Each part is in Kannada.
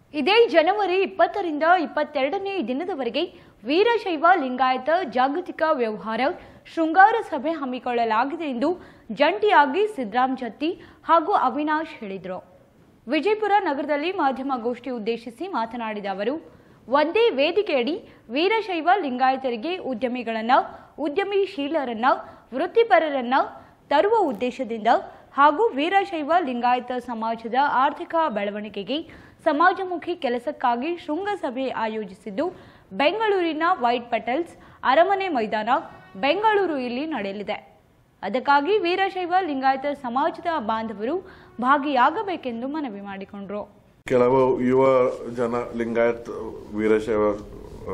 ಇದೇ ಜನವರಿ ಇಪ್ಪತ್ತರಿಂದ ಇಪ್ಪತ್ತೆರಡನೇ ದಿನದವರೆಗೆ ವೀರಶೈವ ಲಿಂಗಾಯತ ಜಾಗತಿಕ ವ್ಯವಹಾರ ಶೃಂಗಾರ ಸಭೆ ಹಮ್ಮಿಕೊಳ್ಳಲಾಗಿದೆ ಎಂದು ಜಂಟಿಯಾಗಿ ಸಿದ್ದರಾಮ್ ಜತ್ತಿ ಹಾಗೂ ಅವಿನಾಶ್ ಹೇಳಿದರು ವಿಜಯಪುರ ನಗರದಲ್ಲಿ ಮಾಧ್ಯಮಗೋಷ್ಠಿ ಉದ್ದೇಶಿಸಿ ಮಾತನಾಡಿದ ಅವರು ಒಂದೇ ವೇದಿಕೆಯಡಿ ವೀರಶೈವ ಲಿಂಗಾಯತರಿಗೆ ಉದ್ಯಮಿಗಳನ್ನ ಉದ್ಯಮಿಶೀಲರನ್ನ ವೃತ್ತಿಪರರನ್ನ ತರುವ ಉದ್ದೇಶದಿಂದ ಹಾಗೂ ವೀರಶೈವ ಲಿಂಗಾಯತ ಸಮಾಜದ ಆರ್ಥಿಕ ಬೆಳವಣಿಗೆಗೆ ಸಮಾಜಮುಖಿ ಕೆಲಸಕ್ಕಾಗಿ ಶೃಂಗಸಭೆ ಆಯೋಜಿಸಿದ್ದು ಬೆಂಗಳೂರಿನ ವೈಟ್ ಪೆಟಲ್ಸ್ ಅರಮನೆ ಮೈದಾನ ಬೆಂಗಳೂರು ಇಲ್ಲಿ ನಡೆಯಲಿದೆ ಅದಕ್ಕಾಗಿ ವೀರಶೈವ ಲಿಂಗಾಯತ ಸಮಾಜದ ಬಾಂಧವರು ಭಾಗಿಯಾಗಬೇಕೆಂದು ಮನವಿ ಮಾಡಿಕೊಂಡರು ಕೆಲವು ಯುವ ಜನ ಲಿಂಗಾಯತ್ ವೀರಶೈವ ಆ,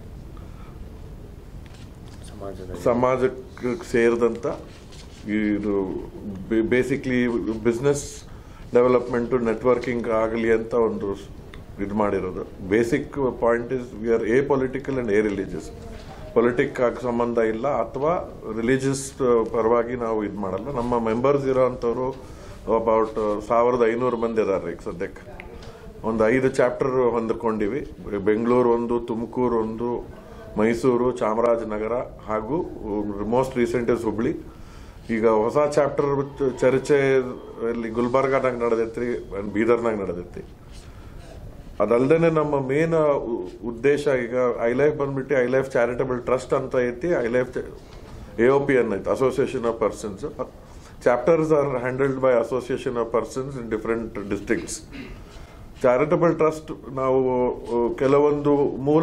ಸಮಾಜಕ್ಕೆ ಸೇರಿದಂತ ಇದು ಬೇಸಿಕ್ಲಿ ಬಿಸ್ನೆಸ್ ಡೆವಲಪ್ಮೆಂಟ್ ನೆಟ್ವರ್ಕಿಂಗ್ ಆಗಲಿ ಅಂತ ಒಂದು ಇದು ಮಾಡಿರೋದು basic point is we are a political and a religious politic ಆಗಿ ಸಂಬಂಧ ಇಲ್ಲ ಅಥವಾ ರಿಲಿಜಿಯಸ್ ಪರವಾಗಿ ನಾವು ಇದು ಮಾಡಲ್ಲ ನಮ್ಮ ಮೆಂಬರ್ಸ್ ಇರೋ ಅಂಥವ್ರು ಅಬೌಟ್ ಸಾವಿರದ ಐನೂರು ಮಂದಿ ಇದಾರೆ ಈಗ ಸದ್ಯಕ್ಕೆ ಒಂದು ಐದು ಚಾಪ್ಟರ್ ಹೊಂದಿಕೊಂಡಿವಿ ಬೆಂಗಳೂರು ಒಂದು ತುಮಕೂರು ಒಂದು ಮೈಸೂರು ಚಾಮರಾಜನಗರ ಹಾಗೂ ಮೋಸ್ಟ್ ರೀಸೆಂಟ್ ಇಸ್ ಹುಬ್ಳಿ ಈಗ ಹೊಸ ಚಾಪ್ಟರ್ ಚರ್ಚೆ ಇಲ್ಲಿ ಗುಲ್ಬರ್ಗಾನಾಗ ನಡೆದೈತಿ ಬೀದರ್ನಾಗ ನಡೆದೈತಿ ಅದಲ್ದೇನೆ ನಮ್ಮ ಮೇನ್ ಉದ್ದೇಶ ಈಗ ಐ ಲೈಫ್ ಬಂದ್ಬಿಟ್ಟು ಐ ಲೈಫ್ ಚಾರಿಟಬಲ್ ಟ್ರಸ್ಟ್ ಅಂತ ಐತಿ eye life A O P ಅನ್ ಐತಿ association of persons chapters are handled by association of persons in different districts charitable trust ನಾವು ಅಹ್, ಕೆಲವೊಂದು ಮೂಲ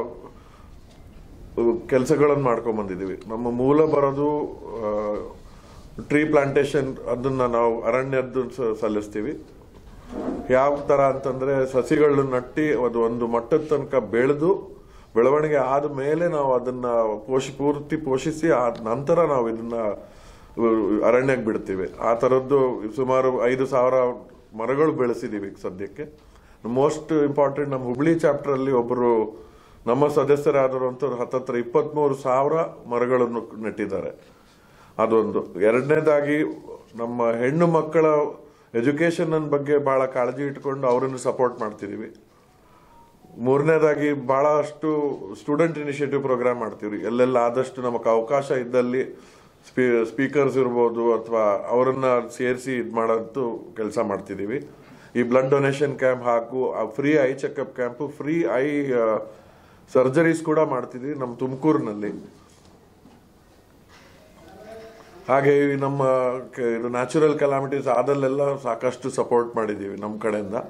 ಕೆಲಸಗಳನ್ನು ಮಾಡ್ಕೊಂಡ್ ಬಂದಿದ್ದೀವಿ ನಮ್ಮ ಮೂಲ ಬರೋದು ಟ್ರೀ ಪ್ಲಾಂಟೇಶನ್ ಅದನ್ನ ನಾವು ಅರಣ್ಯದ್ದು ಸ- ಸಲ್ಲಿಸ್ತೀವಿ ಯಾವ ತರ ಅಂತಂದ್ರೆ ಸಸಿಗಳನ್ನ ನಟ್ಟಿ ಅದು ಒಂದು ಮಟ್ಟದ ತನಕ ಬೆಳೆದು ಬೆಳವಣಿಗೆ ಆದ ಮೇಲೆ ನಾವು ಅದನ್ನ ಪೋಷಿ ಪೂರ್ತಿ ಪೋಷಿಸಿ ಆ ನಂತರ ನಾವು ಇದನ್ನ ಅರಣ್ಯಕ್ಕೆ ಬಿಡ್ತೀವಿ ಆ ತರದ್ದು ಸುಮಾರು ಐದು ಸಾವಿರ ಮರಗಳು ಬೆಳೆಸಿದೀವಿ ಈಗ ಸದ್ಯಕ್ಕೆ ಮೋಸ್ಟ್ ಇಂಪಾರ್ಟೆಂಟ್ ನಮ್ಮ ಹುಬ್ಳಿ ಚಾಪ್ಟರ್ ಅಲ್ಲಿ ಒಬ್ಬರು ನಮ್ಮ ಸದಸ್ಯರಾದರು ಅಂತ ಹತ್ತತ್ರ ಇಪ್ಪತ್ಮೂರು ಸಾವಿರ ಮರಗಳನ್ನು ನೆಟ್ಟಿದ್ದಾರೆ ಅದೊಂದು ಎರಡನೇದಾಗಿ ನಮ್ಮ ಹೆಣ್ಣು ಮಕ್ಕಳ ಎಜುಕೇಶನ್ ಬಗ್ಗೆ ಬಹಳ ಕಾಳಜಿ ಇಟ್ಕೊಂಡು ಅವರನ್ನು ಸಪೋರ್ಟ್ ಮಾಡ್ತಿದೀವಿ ಮೂರನೇದಾಗಿ ಬಹಳಷ್ಟು ಸ್ಟೂಡೆಂಟ್ ಇನಿಷಿಯೇಟಿವ್ ಪ್ರೋಗ್ರಾಮ್ ಮಾಡ್ತೀವಿ ಎಲ್ಲೆಲ್ಲ ಆದಷ್ಟು ನಮಗೆ ಅವಕಾಶ ಇದ್ದಲ್ಲಿ ಸ್ಪೀಕರ್ಸ್ ಇರ್ಬೋದು ಅಥವಾ ಅವರನ್ನ ಸೇರಿಸಿ ಇದು ಮಾಡೋದು ಕೆಲಸ ಮಾಡ್ತಿದೀವಿ ಈ ಬ್ಲಡ್ ಡೊನೇಷನ್ ಕ್ಯಾಂಪ್ ಹಾಕು free eye checkup camp free eye surgeries ಕೂಡ ಮಾಡ್ತಿದ್ವಿ ನಮ್ಮ ತುಮಕೂರಿನಲ್ಲಿ ಹಾಗೆ ಈ ನಮ್ಮ ಕ- ಇದು ನ್ಯಾಚುರಲ್ ಕೆಲಾಮಿಟೀಸ್ ಅದಲ್ಲೆಲ್ಲ ಸಾಕಷ್ಟು ಸಪೋರ್ಟ್ ಮಾಡಿದೀವಿ ನಮ್ಮ ಕಡೆಯಿಂದ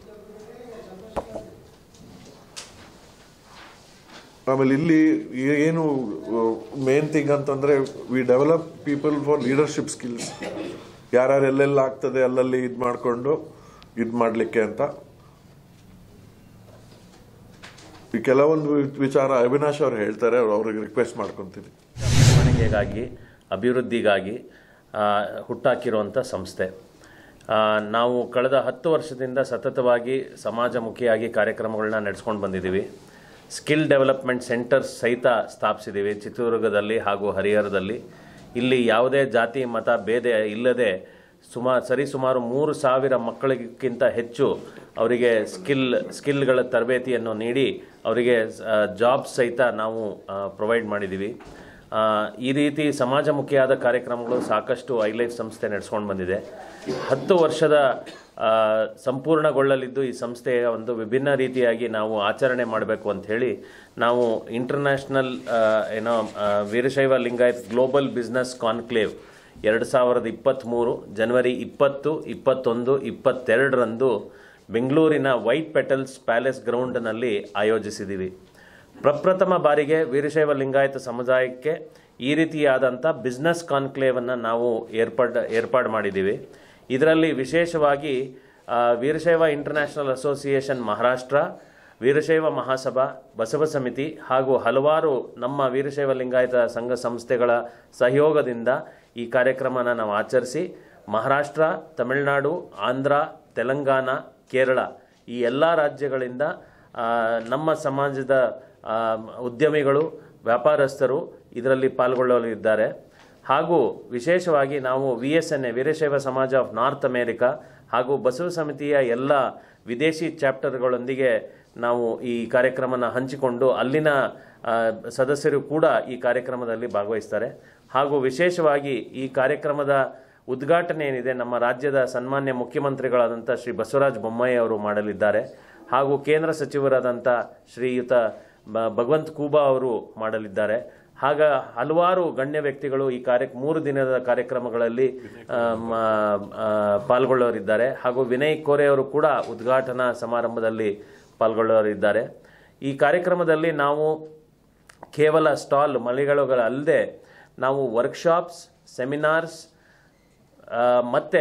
ಆಮೇಲೆ ಇಲ್ಲಿ ಏನು ಮೇನ್ ಥಿಂಗ್ ಅಂತಂದ್ರೆ we develop people for leadership skills ಯಾರ್ಯಾರು ಎಲ್ಲೆಲ್ಲ ಆಗ್ತದೆ ಅಲ್ಲಲ್ಲಿ ಇದು ಮಾಡಿಕೊಂಡು ಇದು ಮಾಡಲಿಕ್ಕೆ ಅಂತ ಈ ಕೆಲವೊಂದು ವಿಚಾರ ಅವಿನಾಶ್ ಅವ್ರು ಹೇಳ್ತಾರೆ ಅವ್ರಿಗೆ ರಿಕ್ವೆಸ್ಟ್ ಮಾಡ್ಕೊಂತೀನಿ ಬೆಳವಣಿಗೆಗಾಗಿ ಅಭಿವೃದ್ಧಿಗಾಗಿ ಆ, ಹುಟ್ಟಾಕಿರುವಂಥ ಸಂಸ್ಥೆ ಆ, ನಾವು ಕಳೆದ ಹತ್ತು ವರ್ಷದಿಂದ ಸತತವಾಗಿ ಸಮಾಜಮುಖಿಯಾಗಿ ಕಾರ್ಯಕ್ರಮಗಳನ್ನ ನಡೆಸ್ಕೊಂಡು ಬಂದಿದ್ದೀವಿ ಸ್ಕಿಲ್ ಡೆವಲಪ್ಮೆಂಟ್ ಸೆಂಟರ್ಸ್ ಸಹಿತ ಸ್ಥಾಪಿಸಿದ್ದೀವಿ ಚಿತ್ರದುರ್ಗದಲ್ಲಿ ಹಾಗೂ ಹರಿಹರದಲ್ಲಿ ಇಲ್ಲಿ ಯಾವುದೇ ಜಾತಿ ಮತ ಭೇದ ಇಲ್ಲದೆ ಸುಮಾರು ಸರಿಸುಮಾರು ಮೂರು ಸಾವಿರ ಮಕ್ಕಳಿಗಿಂತ ಹೆಚ್ಚು ಅವರಿಗೆ ಸ್ಕಿಲ್ ಸ್ಕಿಲ್ಗಳ ತರಬೇತಿಯನ್ನು ನೀಡಿ ಅವರಿಗೆ ಜಾಬ್ ಸಹಿತ ನಾವು ಪ್ರೊವೈಡ್ ಮಾಡಿದ್ದೀವಿ ಆ, ಈ ರೀತಿ ಸಮಾಜಮುಖಿಯಾದ ಕಾರ್ಯಕ್ರಮಗಳು ಸಾಕಷ್ಟು ಐಲೈಫ್ ಸಂಸ್ಥೆ ನಡೆಸ್ಕೊಂಡು ಬಂದಿದೆ ಹತ್ತು ವರ್ಷದ ಆ, ಸಂಪೂರ್ಣಗೊಳ್ಳಲಿದ್ದು ಈ ಸಂಸ್ಥೆಯ ಒಂದು ವಿಭಿನ್ನ ರೀತಿಯಾಗಿ ನಾವು ಆಚರಣೆ ಮಾಡಬೇಕು ಅಂತ ಹೇಳಿ ನಾವು ಇಂಟರ್ನ್ಯಾಷನಲ್ ಏನೋ ಆ, Veerashaiva Lingayat global business conclave ಎರಡು ಸಾವಿರದ ಇಪ್ಪತ್ತ್ಮೂರು ಜನವರಿ ಇಪ್ಪತ್ತು ಇಪ್ಪತ್ತೊಂದು ಇಪ್ಪತ್ತೆರಡರಂದು ಬೆಂಗಳೂರಿನ ವೈಟ್ ಪೆಟಲ್ಸ್ ಪ್ಯಾಲೇಸ್ ಗ್ರೌಂಡ್ನಲ್ಲಿ ಆಯೋಜಿಸಿದ್ದೀವಿ ಪ್ರಪ್ರಥಮ ಬಾರಿಗೆ ವೀರಶೈವ ಲಿಂಗಾಯತ ಸಮುದಾಯಕ್ಕೆ ಈ ರೀತಿಯಾದಂಥ ಬಿಸ್ನೆಸ್ ಕಾನ್ಕ್ಲೇವನ್ನು ನಾವು ಏರ್ಪಾಡು ಏರ್ಪಾಡು ಮಾಡಿದ್ದೀವಿ ಇದರಲ್ಲಿ ವಿಶೇಷವಾಗಿ ಆ, ವೀರಶೈವ ಇಂಟರ್ನ್ಯಾಷನಲ್ ಅಸೋಸಿಯೇಷನ್ ಮಹಾರಾಷ್ಟ್ರ ವೀರಶೈವ ಮಹಾಸಭಾ ಬಸವ ಸಮಿತಿ ಹಾಗೂ ಹಲವಾರು ನಮ್ಮ ವೀರಶೈವ ಲಿಂಗಾಯತ ಸಂಘ ಸಂಸ್ಥೆಗಳ ಸಹಯೋಗದಿಂದ ಈ ಕಾರ್ಯಕ್ರಮನ ನಾವು ಆಚರಿಸಿ ಮಹಾರಾಷ್ಟ್ರ ತಮಿಳುನಾಡು ಆಂಧ್ರ ತೆಲಂಗಾಣ ಕೇರಳ ಈ ಎಲ್ಲ ರಾಜ್ಯಗಳಿಂದ ಆ, ನಮ್ಮ ಸಮಾಜದ ಆ, ಉದ್ಯಮಿಗಳು ವ್ಯಾಪಾರಸ್ಥರು ಇದರಲ್ಲಿ ಪಾಲ್ಗೊಳ್ಳಲಿದ್ದಾರೆ ಹಾಗೂ ವಿಶೇಷವಾಗಿ ನಾವು V S N A Veerashaiva Samaja of north America ಹಾಗೂ ಬಸವ ಸಮಿತಿಯ ಎಲ್ಲ ವಿದೇಶಿ ಚಾಪ್ಟರ್ಗಳೊಂದಿಗೆ ನಾವು ಈ ಕಾರ್ಯಕ್ರಮನ ಹಂಚಿಕೊಂಡು ಅಲ್ಲಿನ ಆ, ಸದಸ್ಯರು ಕೂಡ ಈ ಕಾರ್ಯಕ್ರಮದಲ್ಲಿ ಭಾಗವಹಿಸ್ತಾರೆ ಹಾಗೂ ವಿಶೇಷವಾಗಿ ಈ ಕಾರ್ಯಕ್ರಮದ ಉದ್ಘಾಟನೆ ಏನಿದೆ ನಮ್ಮ ರಾಜ್ಯದ ಸನ್ಮಾನ್ಯ ಮುಖ್ಯಮಂತ್ರಿಗಳಾದಂಥ ಶ್ರೀ ಬಸವರಾಜ ಬೊಮ್ಮಾಯಿ ಅವರು ಮಾಡಲಿದ್ದಾರೆ ಹಾಗೂ ಕೇಂದ್ರ ಸಚಿವರಾದಂಥ ಶ್ರೀಯುತ ಬ- ಭಗವಂತ್ ಖೂಬಾ ಅವರು ಮಾಡಲಿದ್ದಾರೆ ಹಾಗ ಹಲವಾರು ಗಣ್ಯ ವ್ಯಕ್ತಿಗಳು ಈ ಕಾರ್ಯ ಮೂರು ದಿನದ ಕಾರ್ಯಕ್ರಮಗಳಲ್ಲಿ ಆ, ಮ- ಆ, ಪಾಲ್ಗೊಳ್ಳೋರಿದ್ದಾರೆ ಹಾಗೂ ವಿನಯ್ ಕೋರೆ ಅವರು ಕೂಡ ಉದ್ಘಾಟನಾ ಸಮಾರಂಭದಲ್ಲಿ ಪಾಲ್ಗೊಳ್ಳೋರಿದ್ದಾರೆ ಈ ಕಾರ್ಯಕ್ರಮದಲ್ಲಿ ನಾವು ಕೇವಲ ಸ್ಟಾಲ್ ಮಳಿಗೆಗಳಲ್ಲದೆ ನಾವು ವರ್ಕ್ಶಾಪ್ಸ್ ಸೆಮಿನಾರ್ಸ್ ಆ, ಮತ್ತೆ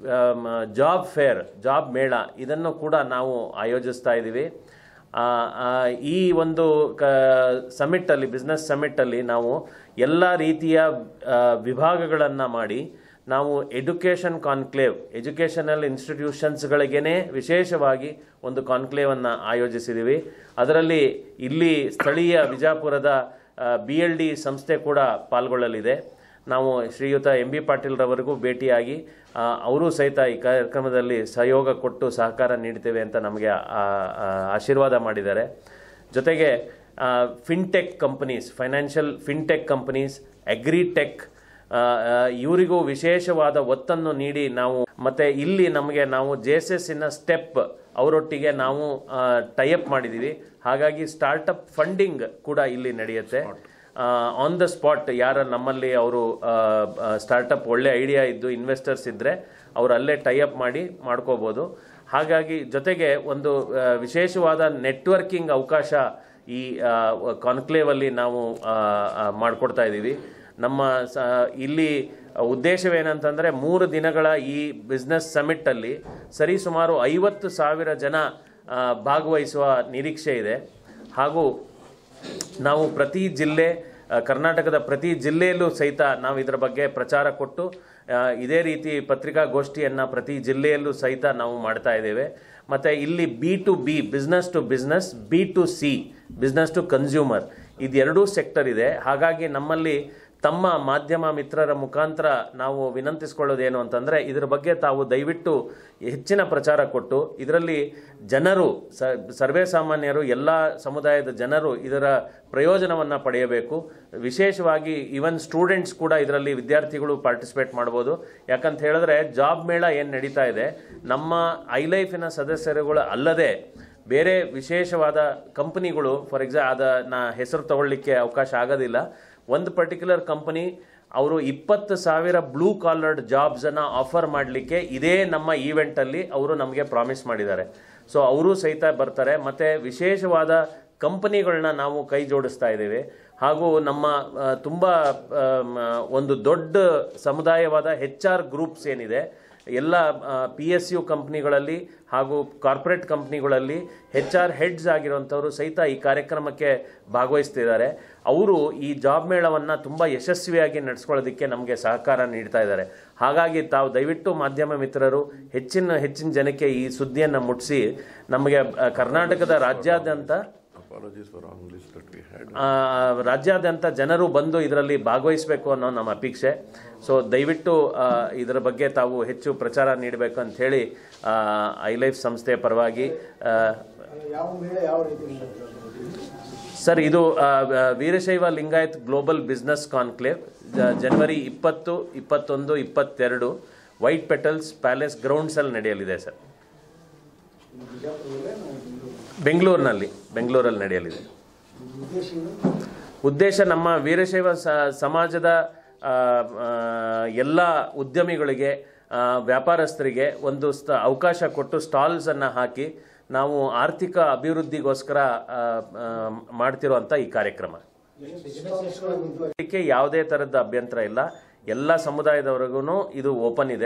ಜಾಬ್ ಫೇರ್ ಜಾಬ್ ಮೇಳ ಇದನ್ನು ಕೂಡ ನಾವು ಆಯೋಜಿಸ್ತಾ ಇದ್ದೀವಿ ಆ, ಆ, ಈ ಒಂದು ಕ ಸಮಿಟ್ಟಲ್ಲಿ ಬಿಸ್ನೆಸ್ ಸಮಿಟ್ಟಲ್ಲಿ ನಾವು ಎಲ್ಲ ರೀತಿಯ ವಿಭಾಗಗಳನ್ನು ಮಾಡಿ ನಾವು ಎಜುಕೇಷನ್ ಕಾನ್ಕ್ಲೇವ್ ಎಜುಕೇಷನಲ್ ಇನ್ಸ್ಟಿಟ್ಯೂಷನ್ಸ್ಗಳಿಗೇನೆ ವಿಶೇಷವಾಗಿ ಒಂದು ಕಾನ್ಕ್ಲೇವನ್ನು ಆಯೋಜಿಸಿದ್ದೀವಿ ಅದರಲ್ಲಿ ಇಲ್ಲಿ ಸ್ಥಳೀಯ ವಿಜಾಪುರದ ಬಿ ಎಲ್ ಡಿ ಸಂಸ್ಥೆ ಕೂಡ ಪಾಲ್ಗೊಳ್ಳಲಿದೆ ನಾವು ಶ್ರೀಯುತ ಎಂ ಬಿ ಪಾಟೀಲ್ರವರೆಗೂ ಭೇಟಿಯಾಗಿ ಆ, ಅವರೂ ಸಹಿತ ಈ ಕಾರ್ಯಕ್ರಮದಲ್ಲಿ ಸಹಯೋಗ ಕೊಟ್ಟು ಸಹಕಾರ ನೀಡ್ತೇವೆ ಅಂತ ನಮಗೆ ಆ, ಆ, ಆಶೀರ್ವಾದ ಮಾಡಿದ್ದಾರೆ ಜೊತೆಗೆ fintech companies financial fintech companies agritech ಇವರಿಗೂ ವಿಶೇಷವಾದ ಒತ್ತನ್ನು ನೀಡಿ ನಾವು ಮತ್ತೆ ಇಲ್ಲಿ ನಮಗೆ ನಾವು ಜೆ ಎಸ್ ಎಸ್ ಇನ ಸ್ಟೆಪ್ ಅವರೊಟ್ಟಿಗೆ ನಾವು ಟೈಅಪ್ ಮಾಡಿದ್ದೀವಿ ಹಾಗಾಗಿ ಸ್ಟಾರ್ಟಪ್ ಫಂಡಿಂಗ್ ಕೂಡ ಇಲ್ಲಿ ನಡೆಯುತ್ತೆ ಆನ್ ದ ಸ್ಪಾಟ್ ಯಾರ ನಮ್ಮಲ್ಲಿ ಅವರು ಸ್ಟಾರ್ಟಪ್ ಒಳ್ಳೆ ಐಡಿಯಾ ಇದ್ದು ಇನ್ವೆಸ್ಟರ್ಸ್ ಇದ್ದರೆ ಅವರು ಅಲ್ಲೇ ಟೈಅಪ್ ಮಾಡಿ ಮಾಡ್ಕೋಬೋದು ಹಾಗಾಗಿ ಜೊತೆಗೆ ಒಂದು ಆ, ವಿಶೇಷವಾದ ನೆಟ್ವರ್ಕಿಂಗ್ ಅವಕಾಶ ಈ ಕಾನ್ಕ್ಲೇವಲ್ಲಿ ನಾವು ಆ, ಆ, ಮಾಡಿಕೊಡ್ತಾ ಇದ್ದೀವಿ ನಮ್ಮ ಸ ಇಲ್ಲಿ ಉದ್ದೇಶವೇನಂತಂದರೆ ಮೂರು ದಿನಗಳ ಈ ಬಿಸ್ನೆಸ್ ಸಮಿಟ್ಟಲ್ಲಿ ಸರಿಸುಮಾರು ಐವತ್ತು ಸಾವಿರ ಜನ ಆ, ಭಾಗವಹಿಸುವ ನಿರೀಕ್ಷೆ ಇದೆ ಹಾಗೂ ನಾವು ಪ್ರತಿ ಜಿಲ್ಲೆ ಆ, ಕರ್ನಾಟಕದ ಪ್ರತಿ ಜಿಲ್ಲೆಯಲ್ಲೂ ಸಹಿತ ನಾವು ಇದರ ಬಗ್ಗೆ ಪ್ರಚಾರ ಕೊಟ್ಟು ಆ, ಇದೇ ರೀತಿ ಪತ್ರಿಕಾಗೋಷ್ಠಿಯನ್ನು ಪ್ರತಿ ಜಿಲ್ಲೆಯಲ್ಲೂ ಸಹಿತ ನಾವು ಮಾಡ್ತಾ ಇದ್ದೇವೆ ಮತ್ತು ಇಲ್ಲಿ B to B business to business B to C business to consumer ಇದೆರಡೂ ಸೆಕ್ಟರ್ ಇದೆ ಹಾಗಾಗಿ ನಮ್ಮಲ್ಲಿ ತಮ್ಮ ಮಾಧ್ಯಮ ಮಿತ್ರರ ಮುಖಾಂತರ ನಾವು ವಿನಂತಿಸ್ಕೊಳ್ಳೋದೇನು ಅಂತಂದರೆ ಇದರ ಬಗ್ಗೆ ತಾವು ದಯವಿಟ್ಟು ಹೆಚ್ಚಿನ ಪ್ರಚಾರ ಕೊಟ್ಟು ಇದರಲ್ಲಿ ಜನರು ಸ ಸರ್ವೇ ಸಾಮಾನ್ಯರು ಎಲ್ಲ ಸಮುದಾಯದ ಜನರು ಇದರ ಪ್ರಯೋಜನವನ್ನು ಪಡೆಯಬೇಕು ವಿಶೇಷವಾಗಿ ಈವನ್ ಸ್ಟೂಡೆಂಟ್ಸ್ ಕೂಡ ಇದರಲ್ಲಿ ವಿದ್ಯಾರ್ಥಿಗಳು ಪಾರ್ಟಿಸಿಪೇಟ್ ಮಾಡ್ಬೋದು ಯಾಕಂತ ಹೇಳಿದ್ರೆ ಜಾಬ್ ಮೇಳ ಏನು ನಡೀತಾ ಇದೆ ನಮ್ಮ ಐ ಲೈಫಿನ ಸದಸ್ಯರುಗಳು ಅಲ್ಲದೆ ಬೇರೆ ವಿಶೇಷವಾದ ಕಂಪನಿಗಳು ಫಾರ್ ಎಕ್ಸಾ ಅದ ನಾ ಹೆಸರು ತಗೊಳ್ಳಿಕ್ಕೆ ಅವಕಾಶ ಆಗೋದಿಲ್ಲ ಒಂದು ಪರ್ಟಿಕ್ಯುಲರ್ ಕಂಪನಿ ಅವರು ಇಪ್ಪತ್ತು ಸಾವಿರ ಬ್ಲೂ ಕಾಲರ್ಡ್ ಜಾಬ್ಸನ್ನು ಆಫರ್ ಮಾಡಲಿಕ್ಕೆ ಇದೇ ನಮ್ಮ ಈವೆಂಟಲ್ಲಿ ಅವರು ನಮಗೆ ಪ್ರಾಮಿಸ್ ಮಾಡಿದ್ದಾರೆ ಸೊ ಅವರು ಸಹಿತ ಬರ್ತಾರೆ ಮತ್ತು ವಿಶೇಷವಾದ ಕಂಪನಿಗಳನ್ನ ನಾವು ಕೈ ಜೋಡಿಸ್ತಾ ಇದ್ದೇವೆ ಹಾಗೂ ನಮ್ಮ ಆ, ತುಂಬ ಆಮ್, ಒಂದು ದೊಡ್ಡ ಸಮುದಾಯವಾದ ಹೆಚ್ ಆರ್ ಗ್ರೂಪ್ಸ್ ಏನಿದೆ ಎಲ್ಲ ಪಿ ಎಸ್ ಯು ಕಂಪ್ನಿಗಳಲ್ಲಿ ಹಾಗೂ ಕಾರ್ಪೊರೇಟ್ ಕಂಪ್ನಿಗಳಲ್ಲಿ ಹೆಚ್ ಆರ್ ಹೆಡ್ಸ್ ಆಗಿರುವಂಥವರು ಸಹಿತ ಈ ಕಾರ್ಯಕ್ರಮಕ್ಕೆ ಭಾಗವಹಿಸ್ತಿದ್ದಾರೆ ಅವರು ಈ ಜಾಬ್ ಮೇಳವನ್ನು ತುಂಬ ಯಶಸ್ವಿಯಾಗಿ ನಡೆಸ್ಕೊಳ್ಳೋದಕ್ಕೆ ನಮಗೆ ಸಹಕಾರ ನೀಡ್ತಾ ಇದ್ದಾರೆ ಹಾಗಾಗಿ ತಾವು ದಯವಿಟ್ಟು ಮಾಧ್ಯಮ ಮಿತ್ರರು ಹೆಚ್ಚಿನ ಹೆಚ್ಚಿನ ಜನಕ್ಕೆ ಈ ಸುದ್ದಿಯನ್ನು ಮುಟ್ಟಿಸಿ ನಮಗೆ ಆ, ಕರ್ನಾಟಕದ ರಾಜ್ಯಾದ್ಯಂತ Apologies for wrong list that we had. ಆ, ರಾಜ್ಯಾದ್ಯಂತ ಜನರು ಬಂದು ಇದರಲ್ಲಿ ಭಾಗವಹಿಸಬೇಕು ಅನ್ನೋ ನಮ್ಮ ಅಪೇಕ್ಷೆ ಸೊ ದಯವಿಟ್ಟು ಆ, ಇದರ ಬಗ್ಗೆ ತಾವು ಹೆಚ್ಚು ಪ್ರಚಾರ ನೀಡಬೇಕು ಅಂತ ಹೇಳಿ ಐ ಲೈಫ್ ಸಂಸ್ಥೆಯ ಪರವಾಗಿ ಆ, ಯಾವ ಮೇಳ ಯಾವ ರೀತಿ ನಡೆಯುತ್ತೆ? ಸರ್ ಇದು ಆ, ಆ, Veerashaiva Lingayat global business conclave ಜ- ಜನವರಿ ಇಪ್ಪತ್ತು ಇಪ್ಪತ್ತೊಂದು ಇಪ್ಪತ್ತೆರಡು ವೈಟ್ ಪೆಟಲ್ಸ್ ಪ್ಯಾಲೇಸ್ ಗ್ರೌಂಡ್ಸಲ್ಲಿ ನಡೆಯಲಿದೆ ಸರ್ ಬಿಜಾಪುರದಲ್ಲೇ ನಾವು ಇದು ಬೆಂಗಳೂರಿನಲ್ಲಿ ಬೆಂಗಳೂರಲ್ಲಿ ನಡೆಯಲಿದೆ ಉದ್ದೇಶ ಏನು? ಉದ್ದೇಶ ನಮ್ಮ ವೀರಶೈವ ಸ- ಸಮಾಜದ ಆ, ಆ, ಎಲ್ಲ ಉದ್ಯಮಿಗಳಿಗೆ ಆ, ವ್ಯಾಪಾರಸ್ಥರಿಗೆ ಒಂದು ಸ್ಥ ಅವಕಾಶ ಕೊಟ್ಟು ಸ್ಟಾಲ್ಸನ್ನು ಹಾಕಿ ನಾವು ಆರ್ಥಿಕ ಅಭಿವೃದ್ಧಿಗೋಸ್ಕರ ಆ, ಆ, ಮಾಡ್ತಿರುವಂಥ ಈ ಕಾರ್ಯಕ್ರಮ ಇದಕ್ಕೆ ಯಾವುದೇ ಥರದ ಅಭ್ಯಂತರ ಇಲ್ಲ ಎಲ್ಲ ಸಮುದಾಯದವರೆಗೂ ಇದು ಓಪನ್ ಇದೆ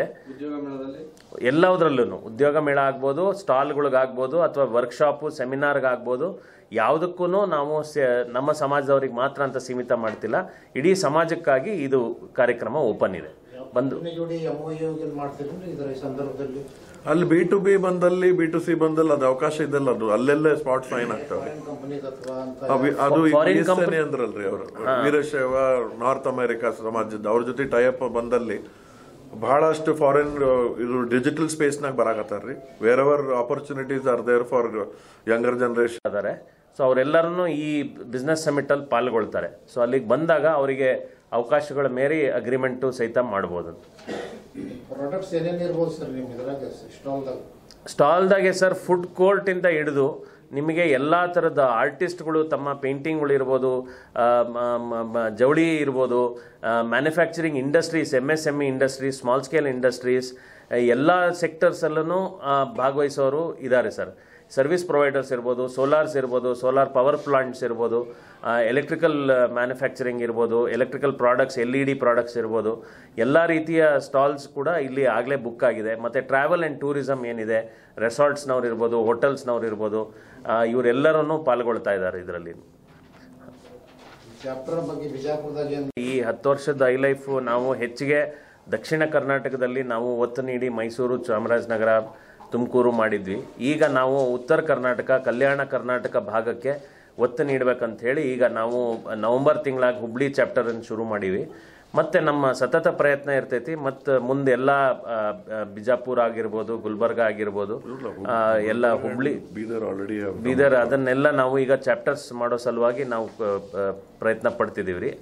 ಎಲ್ಲದರಲ್ಲೂ ಉದ್ಯೋಗ ಮೇಳ ಆಗ್ಬೋದು ಸ್ಟಾಲ್ಗಳಿಗಾಗ್ಬೋದು ಅಥವಾ ವರ್ಕ್ಶಾಪು ಸೆಮಿನಾರ್ಗಾಗ್ಬೋದು ಯಾವುದಕ್ಕೂ ನಾವು ಸೆ- ನಮ್ಮ ಸಮಾಜದವ್ರಿಗೆ ಮಾತ್ರ ಅಂತ ಸೀಮಿತ ಮಾಡ್ತಿಲ್ಲ ಇಡೀ ಸಮಾಜಕ್ಕಾಗಿ ಇದು ಕಾರ್ಯಕ್ರಮ ಓಪನ್ ಇದೆ ಬಂದು ಕಂಪನಿ ಜೋಡಿ ಎಂ ಒ ಯು ಮಾಡ್ತೀರಿ ಇದರ ಈ ಸಂದರ್ಭದಲ್ಲಿ ಅಲ್ಲಿ ಬಿ ಟು ಬಿ ಬಂದಲ್ಲಿ ಬಿ ಟು ಸಿ ಬಂದಲ್ಲಿ ಅದು ಅವಕಾಶ ಇದೆಲ್ಲ ಅದು ಅಲ್ಲೆಲ್ಲೇ ಸ್ಪಾಟ್ ಫೈನ್ ಆಗ್ತವೆ ಫಾರಿನ್ ಕಂಪನಿ ಅಥವಾ ಅಂತ ಅವಿ- ಅದು Foreign PSN ಅಂದ್ರಲ್ರಿ ಅವರು ವೀರಶೈವ ನಾರ್ತ್ ಅಮೆರಿಕಾ ಸಮಾಜದ ಅವ್ರ ಜೊತೆ ಟೈಅಪ್ ಬಂದಲ್ಲಿ ಬಹಳಷ್ಟು ಫಾರಿನ್ ಇದು ಡಿಜಿಟಲ್ ಸ್ಪೇಸ್ನಾಗ ಬರಾಕತ್ತಾರ್ರಿ wherever opportunities are there for younger generation ಇದ್ದಾರೆ ಸೊ ಅವರೆಲ್ಲರನ್ನು ಈ ಬಿಸ್ನೆಸ್ ಸಮಿಟಲ್ಲಿ ಪಾಲ್ಗೊಳ್ತಾರೆ ಸೊ ಅಲ್ಲಿಗೆ ಬಂದಾಗ ಅವರಿಗೆ ಅವಕಾಶಗಳ ಮೇರೆ ಅಗ್ರಿಮೆಂಟು ಸಹಿತ ಮಾಡ್ಬೋದು ಪ್ರಾಡಕ್ಟ್ಸ್ ಏನೇನು ಇರ್ಬೋದು ಸರ್ ನಿಮ್ಮ ಇದ್ರಾಗ ಸ್ಟಾಲ್ದಾಗ ಸ್ಟಾಲ್ದಾಗೆ ಸರ್ ಫುಡ್ ಕೋರ್ಟಿಂದ ಹಿಡಿದು ನಿಮಗೆ ಎಲ್ಲ ಥರದ ಆರ್ಟಿಸ್ಟ್ಗಳು ತಮ್ಮ ಪೇಂಟಿಂಗ್ಗಳು ಇರ್ಬೋದು ಆ, ಮ- ಮ- ಮ- ಜವಳಿ ಇರ್ಬೋದು manufacturing industries M S M E industries small scale industries ಎಲ್ಲ ಸೆಕ್ಟರ್ಸಲ್ಲೂ ಭಾಗವಹಿಸೋರು ಇದ್ದಾರೆ ಸರ್ ಸರ್ವಿಸ್ ಪ್ರೊವೈಡರ್ಸ್ ಇರ್ಬೋದು ಸೋಲಾರ್ಸ್ ಇರ್ಬೋದು ಸೋಲಾರ್ ಪವರ್ ಪ್ಲಾಂಟ್ಸ್ ಇರ್ಬೋದು ಎಲೆಕ್ಟ್ರಿಕಲ್ ಮ್ಯಾನುಫ್ಯಾಕ್ಚರಿಂಗ್ ಇರ್ಬೋದು electrical products L E D products ಇರ್ಬೋದು ಎಲ್ಲ ರೀತಿಯ ಸ್ಟಾಲ್ಸ್ ಕೂಡ ಇಲ್ಲಿ ಆಗಲೇ ಬುಕ್ ಆಗಿದೆ ಮತ್ತು ಟ್ರಾವೆಲ್ ಆ್ಯಂಡ್ ಟೂರಿಸಮ್ ಏನಿದೆ ರೆಸಾರ್ಟ್ಸ್ನವ್ರು ಇರ್ಬೋದು ಹೋಟೆಲ್ಸ್ನವ್ರು ಇರ್ಬೋದು ಆ, ಇವರೆಲ್ಲರನ್ನೂ ಪಾಲ್ಗೊಳ್ತಾ ಇದ್ದಾರೆ ಇದರಲ್ಲಿ ಚಾಪ್ಟರ್ ಬಗ್ಗೆ ಬಿಜಾಪುರದಾಗ ಏನು ಈ ಹತ್ತು ವರ್ಷದ ಐ ಲೈಫ್ ನಾವು ಹೆಚ್ಚಿಗೆ ದಕ್ಷಿಣ ಕರ್ನಾಟಕದಲ್ಲಿ ನಾವು ಒತ್ತು ನೀಡಿ ಮೈಸೂರು ಚಾಮರಾಜನಗರ ತುಮಕೂರು ಮಾಡಿದ್ವಿ ಈಗ ನಾವು ಉತ್ತರ ಕರ್ನಾಟಕ ಕಲ್ಯಾಣ ಕರ್ನಾಟಕ ಭಾಗಕ್ಕೆ ಒತ್ತು ನೀಡಬೇಕಂತ ಹೇಳಿ ಈಗ ನಾವು ನವೆಂಬರ್ ತಿಂಗಳಾಗ ಹುಬ್ಳಿ ಚಾಪ್ಟರನ್ನು ಶುರು ಮಾಡೀವಿ ಮತ್ತೆ ನಮ್ಮ ಸತತ ಪ್ರಯತ್ನ ಇರ್ತೈತಿ ಮತ್ತು ಮುಂದೆ ಎಲ್ಲ ಆ, ಆ, ಬಿಜಾಪುರ ಆಗಿರ್ಬೋದು ಗುಲ್ಬರ್ಗ ಆಗಿರ್ಬೋದು ಆ, ಎಲ್ಲ ಹುಬ್ಳಿ ಬೀದರ್ ಆಲ್ರೆಡಿ ಬೀದರ್ ಅದನ್ನೆಲ್ಲ ನಾವು ಈಗ ಚಾಪ್ಟರ್ಸ್ ಮಾಡೋ ಸಲುವಾಗಿ ನಾವು ಆ, ಆ, ಪ್ರಯತ್ನ ಪಡ್ತಿದ್ದೀವಿ ರೀ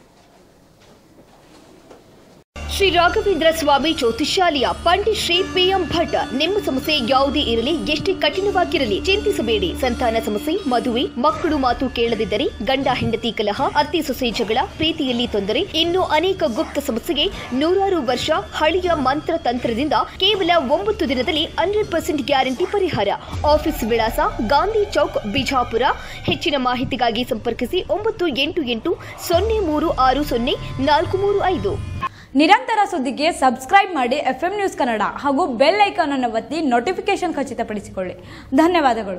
ಶ್ರೀ ರಾಘವೇಂದ್ರ ಸ್ವಾಮಿ ಜ್ಯೋತಿಷಾಲಯ ಪಂಡಿತ್ ಶ್ರೀ ಪಿಎಂ ಭಟ್ ನಿಮ್ಮ ಸಮಸ್ಯೆ ಯಾವುದೇ ಇರಲಿ ಎಷ್ಟೇ ಕಠಿಣವಾಗಿರಲಿ ಚಿಂತಿಸಬೇಡಿ ಸಂತಾನ ಸಮಸ್ಯೆ ಮದುವೆ ಮಕ್ಕಳು ಮಾತು ಕೇಳದಿದ್ದರೆ ಗಂಡ ಹೆಂಡತಿ ಕಲಹ ಅತ್ತೆ ಸೊಸೆ ಜಗಳ ಪ್ರೀತಿಯಲ್ಲಿ ತೊಂದರೆ ಇನ್ನು ಅನೇಕ ಗುಪ್ತ ಸಮಸ್ಯೆಗೆ ನೂರಾರು ವರ್ಷ ಹಳೆಯ ಮಂತ್ರ ತಂತ್ರದಿಂದ ಕೇವಲ ಒಂಬತ್ತು ದಿನದಲ್ಲಿ ಹಂಡ್ರೆಡ್ ಪರ್ಸೆಂಟ್ ಗ್ಯಾರಂಟಿ ಪರಿಹಾರ ಆಫೀಸ್ ವಿಳಾಸ ಗಾಂಧಿ ಚೌಕ್ ಬಿಜಾಪುರ ಹೆಚ್ಚಿನ ಮಾಹಿತಿಗಾಗಿ ಸಂಪರ್ಕಿಸಿ ಒಂಬತ್ತು ಎಂಟು ಎಂಟು ಸೊನ್ನೆ ಮೂರು ಆರು ಸೊನ್ನೆ ನಾಲ್ಕು ಮೂರು ಐದು ನಿರಂತರ ಸುದ್ದಿಗೆ ಸಬ್ಸ್ಕ್ರೈಬ್ ಮಾಡಿ ಎಫ್ ನ್ಯೂಸ್ ಕನ್ನಡ ಹಾಗೂ ಬೆಲ್ ಐಕಾನ್ ಅನ್ನು ಒತ್ತಿ ನೋಟಿಫಿಕೇಶನ್ ಖಚಿತಪಡಿಸಿಕೊಳ್ಳಿ ಧನ್ಯವಾದಗಳು